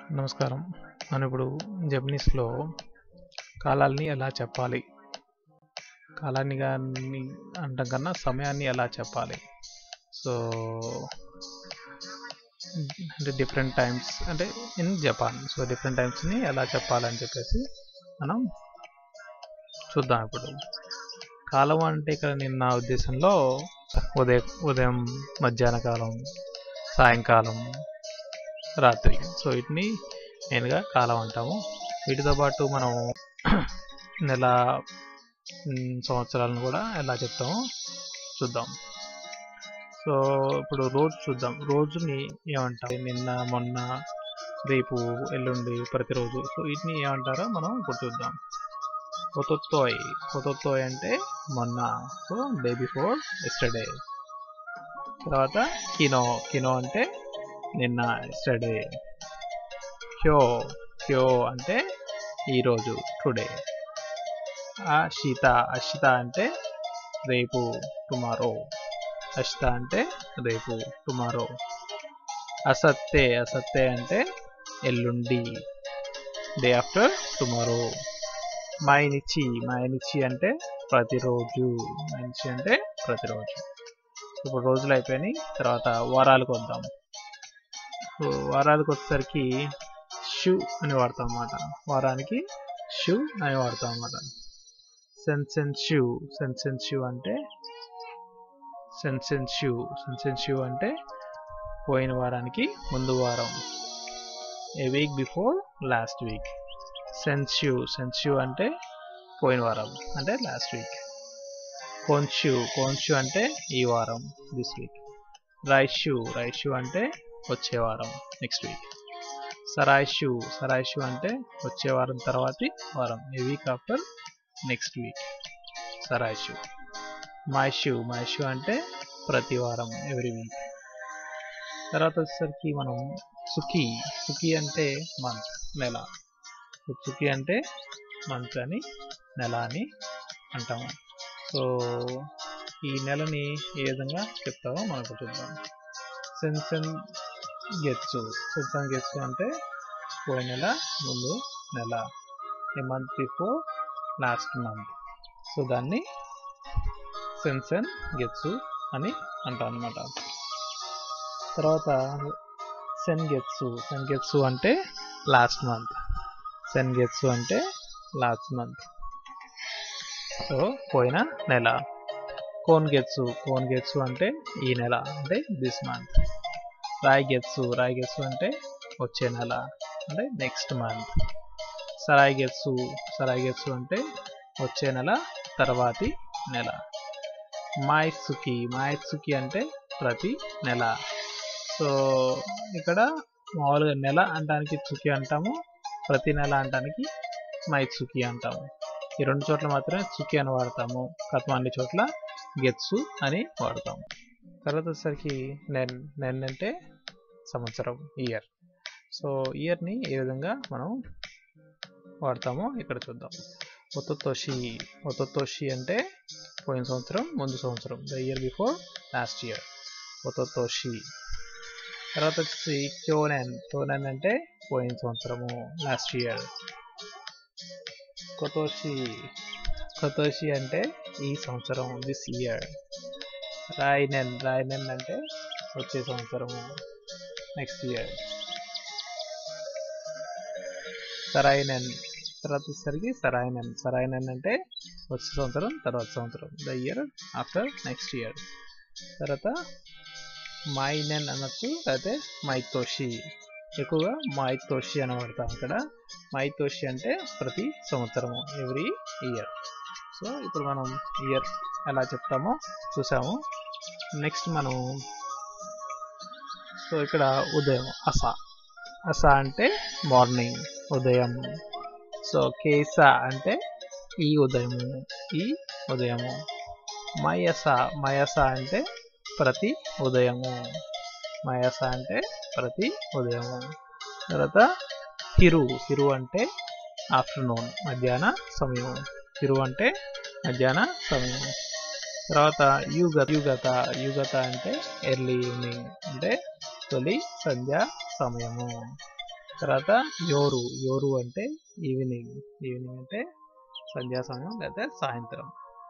నమస్కారం మనం ఇప్పుడు జపనీస్లో కాలాల్ని ఎలా చెప్పాలి కాలాన్ని కానీ అంటాం కన్నా సమయాన్ని ఎలా చెప్పాలి సో అంటే డిఫరెంట్ టైమ్స్ అంటే ఇన్ జపాన్ సో డిఫరెంట్ టైమ్స్ని ఎలా చెప్పాలని చెప్పేసి మనం చూద్దాం ఇప్పుడు కాలం అంటే ఇక్కడ నేను నా ఉద్దేశంలో ఉదయం ఉదయం మధ్యాహ్న కాలం సాయంకాలం రాత్రి సో వీటిని మెయిన్గా కాలం అంటాము వీటితో పాటు మనం నెల మ్, సంవత్సరాలను కూడా ఎలా చెప్తామో చూద్దాం సో ఇప్పుడు రోజు చూద్దాం రోజుని ఏమంటారు నిన్న మొన్న రేపు ఎల్లుండి ప్రతిరోజు సో వీటిని ఏమంటారో మనం ఇప్పుడు చూద్దాం ఒతొత్తోయ్ ఒతొత్తోయ్ అంటే మొన్న సో డే బిఫోర్ ఎస్టర్డే తర్వాత కినో కినో అంటే నిన్న ఎస్టర్డే హ్యో హ్యో అంటే ఈరోజు టుడే అషిత అషిత అంటే రేపు టుమారో అషిత అంటే రేపు టుమారో అసత్తే అసత్తే అంటే ఎల్లుండి డే ఆఫ్టర్ టుమారో మైనిచి మైనిచి అంటే ప్రతిరోజు మైనిచి అంటే ప్రతిరోజు ఇప్పుడు రోజులు అయిపోయినాయి తర్వాత వారాలకు వద్దాం సో వారాలకు వచ్చేసరికి షూ అని వాడతాం అన్నమాట వారానికి షూ అని వాడతాం అన్నమాట సెన్సెన్ షూ సెన్సెన్ షూ అంటే సెన్సెన్ షూ సెన్సెన్ షూ అంటే పోయిన వారానికి ముందు వారం a week before last week సెన్స్యూ సెన్స్యూ అంటే పోయిన వారం అంటే లాస్ట్ వీక్ కోన్ష్యూ కోన్ష్యూ అంటే ఈ వారం దిస్ వీక్ రైష్యూ రైష్యూ అంటే వచ్చే వారం నెక్స్ట్ వీక్ సరాయిషు సరాయిషు అంటే వచ్చే వారం తర్వాతి వారం a week after next week సరాయిషు మైషు మైషు అంటే ప్రతి వారం ఎవ్రీ వీక్ తర్వాత వచ్చేసరికి మనం సుఖీ సుఖీ అంటే మంత్ నెల సుఖీ అంటే మంత్ అని నెల అని అంటాము సో ఈ నెలని ఏ విధంగా చెప్తామో మనకు చూద్దాం సెన్సెన్ గెట్సు సెన్సెన్ గెట్సు అంటే పోయిన నెల ముందు నెల a month before last month so దాన్ని సెన్సెన్ గెట్సు అని అంటాం అనమాట తర్వాత సెన్ గెట్సు సెన్ గెట్సు అంటే లాస్ట్ మంత్ సెన్ గెట్సు అంటే లాస్ట్ మంత్ సో పోయిన నెల కోన్ గెట్సు కోన్ గెట్సు అంటే ఈ నెల అంటే దిస్ మంత్ రాయ్ గెట్సు రాయ్ గెట్సు అంటే వచ్చే నెల అంటే నెక్స్ట్ మంత్ సరాయ్ గెట్సు సరాయ్ గెట్సు అంటే వచ్చే నెల తర్వాతి నెల మాయిత్సుకి మాయిత్సుకి అంటే ప్రతి నెల సో ఇక్కడ మామూలుగా నెల అంటానికి చుకి అంటాము ప్రతి నెల అంటానికి మైత్సుకి అంటాము ఈ రెండు చోట్ల మాత్రమే చుకి అని వాడతాము కథ అన్ని చోట్ల గెత్సు అని వాడతాము తర్వాత వచ్చేసరికి నెన్ నెన్ అంటే సంవత్సరం ఇయర్ సో ఇయర్ని ఏ విధంగా మనం వాడతామో ఇక్కడ చూద్దాం ఒత్తోషి ఒత్తోషి అంటే పోయిన సంవత్సరం ముందు సంవత్సరం the year before last year ఒత్తోషి తర్వాత వచ్చేసి క్యోనెన్ క్యోనెన్ అంటే పోయిన సంవత్సరము లాస్ట్ ఇయర్ కొతోషి కొతోషి అంటే ఈ సంవత్సరం దిస్ ఇయర్ రాయినెన్ రాయినెన్ అంటే వచ్చే సంవత్సరము నెక్స్ట్ ఇయర్ సరాయినెన్ తర్వాత వచ్చేసరికి సరాయినెన్ సరాయినెన్ అంటే వచ్చే సంవత్సరం తర్వాత సంవత్సరం the year after next year తర్వాత మైనెన్ అనొచ్చు లేకపోతే మైతోషి ఎక్కువగా మైతోషి అని వాడతాం ఇక్కడ మైతోషి అంటే ప్రతి సంవత్సరము ఎవ్రీ ఇయర్ సో ఇప్పుడు మనం ఇయర్ ఎలా చెప్తామో చూసాము నెక్స్ట్ మనం సో ఇక్కడ ఉదయం అస అస అంటే మార్నింగ్ ఉదయం సో కేస అంటే ఈ ఉదయము ఈ ఉదయము మయస మయస అంటే ప్రతి ఉదయము మయస అంటే ప్రతి ఉదయము తర్వాత హిరు హిరు అంటే ఆఫ్టర్నూన్ మధ్యాహ్న సమయం హిరు అంటే మధ్యాహ్న సమయం తర్వాత యుగ యుగత యుగత అంటే ఎర్లీ ఈవినింగ్ అంటే తొలి సంధ్యా సమయము తర్వాత యోరు యోరు అంటే ఈవినింగ్ ఈవినింగ్ అంటే సంధ్యా సమయం లేదా సాయంత్రం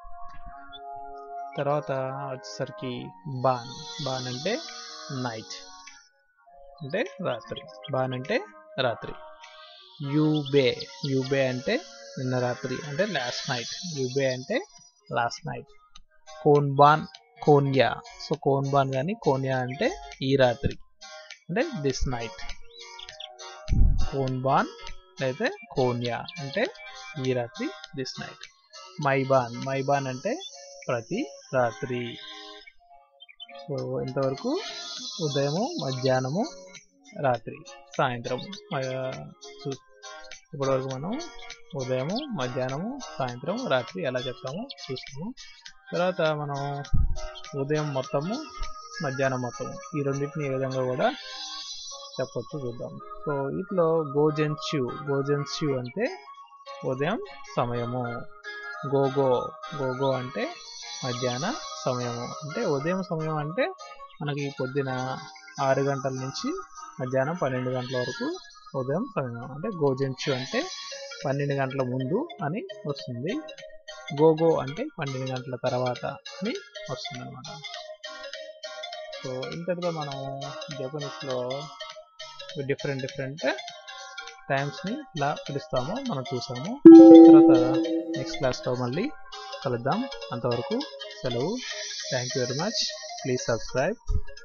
తర్వాత వచ్చేసరికి బాన్ బాన్ అంటే నైట్ అంటే రాత్రి బాన్ అంటే రాత్రి యూబే యూబే అంటే నిన్న రాత్రి అంటే లాస్ట్ నైట్ యూబే అంటే లాస్ట్ నైట్ కోన్బాన్ కోన్యా సో కోన్బాన్ కానీ కోన్యా అంటే ఈ రాత్రి అంటే దిస్ నైట్ కోన్బాన్ అయితే కోన్యా అంటే ఈ రాత్రి దిస్ నైట్ మైబాన్ మైబాన్ అంటే ప్రతి రాత్రి సో ఇంతవరకు ఉదయము మధ్యాహ్నము రాత్రి సాయంత్రము ఇప్పటివరకు మనం ఉదయము మధ్యాహ్నము సాయంత్రం రాత్రి ఎలా చెప్తామో చూస్తాము తర్వాత మనం ఉదయం మొత్తము మధ్యాహ్నం మొత్తము ఈ రెండింటిని ఏ విధంగా కూడా చెప్పొచ్చు చూద్దాం సో ఇట్లో గోజెన్స్యూ గోజెన్స్యూ అంటే ఉదయం సమయము గోగో గోగో అంటే మధ్యాహ్న సమయము అంటే ఉదయం సమయం అంటే మనకి పొద్దున ఆరు గంటల నుంచి మధ్యాహ్నం పన్నెండు గంటల వరకు ఉదయం సమయం అంటే గోజెన్చు అంటే పన్నెండు గంటల ముందు అని వస్తుంది గోగో అంటే పన్నెండు గంటల తర్వాత అని వస్తుంది అనమాట సో ఇంతటితో మనం జపనీస్లో డిఫరెంట్ డిఫరెంట్ టైమ్స్ని ఇలా పిలుస్తామో మనం చూసాము తర్వాత నెక్స్ట్ క్లాస్లో మళ్ళీ కలుద్దాం అంతవరకు సెలవు thank you very much please subscribe